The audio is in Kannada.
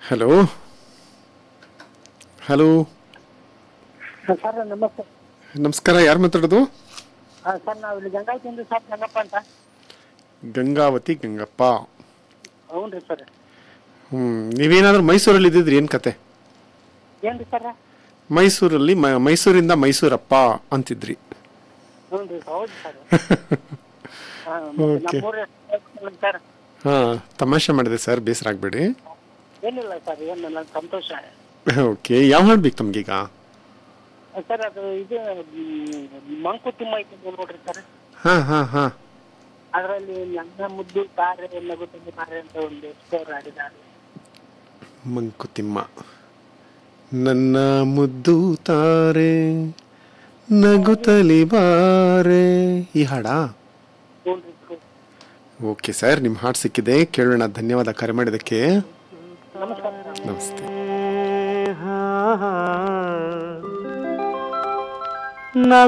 ಹಲೋ ಹಲೋ ಸರ್ ನಮಸ್ತೆ ನಮಸ್ಕಾರ ಯಾರು ಮಾತಾಡೋದು ಆ, ಸರ್ ನಾವು ಇಲ್ಲಿ ಗಂಗಾವತಿಯಿಂದ ಸರ್ ಗಂಗಪ್ಪ ಅಂತ ಗಂಗಾವತಿ ಗಂಗಪ್ಪ ಹ್ಞೂ ರೀ ಸರ್ ಹ್ಞೂ ನೀವೇನಾದ್ರೂ ಮೈಸೂರಲ್ಲಿ ಇದ್ದಿದ್ರಿ ಏನು ಕತೆ ಏನು ರೀ ಸರ್ ಮೈಸೂರಲ್ಲಿ ಮ- ಮೈಸೂರಿಂದ ಮೈಸೂರಪ್ಪ ಅಂತಿದ್ರಿ ಹ್ಞೂ ರೀ ಹೌದು ಸರ್ Okay. ನಮ್ಮೂರ ಸರ್ ಹಾಂ ತಮಾಷೆ ಮಾಡಿದೆ ಸರ್ ಬೇಸರ ಆಗಬೇಡಿ ಏನಿಲ್ಲ ಸರ್ ಏನಿಲ್ಲ ಸಂತೋಷ ಓಕೆ ಯಾವ ಹಾಡು ಬೇಕು ತಮಗೀಗ ಸರ್ ಅದು ಇದು ಮ್, ಮಂಕುತಿಮ್ಮ ಐತೆ ನೋಡ್ರಿ ಸರ್ ಹಾಂ ಹಾಂ ಹಾಂ ಅದರಲ್ಲಿ ನನ್ನ ಮುದ್ದು ತಾರೆ ನಗುತ್ತಲ್ಲಿ ತಾರೆ ಅಂತ ಒಂದು ಸ್ಟೋರ್ ಆಡಿದ್ದಾರೆ ಮಂಕುತಿಮ್ಮ ನನ್ನ ಮುದ್ದು ತಾರೆ ನಗುತ್ತಲಿ ಬಾರೆ ಈ ಹಾಡಾ ಹ್ಞೂ ರೀ ಸರ್. ಓಕೆ ಸರ್ ನಿಮ್ಮ ಹಾಡು ಸಿಕ್ಕಿದೆ ಕೇಳೋಣ ಧನ್ಯವಾದ ಕರೆ ಮಾಡಿದ್ದಕ್ಕೆ ನಮಸ್ಕಾರ ಸರ್. ನಮಸ್ತೆ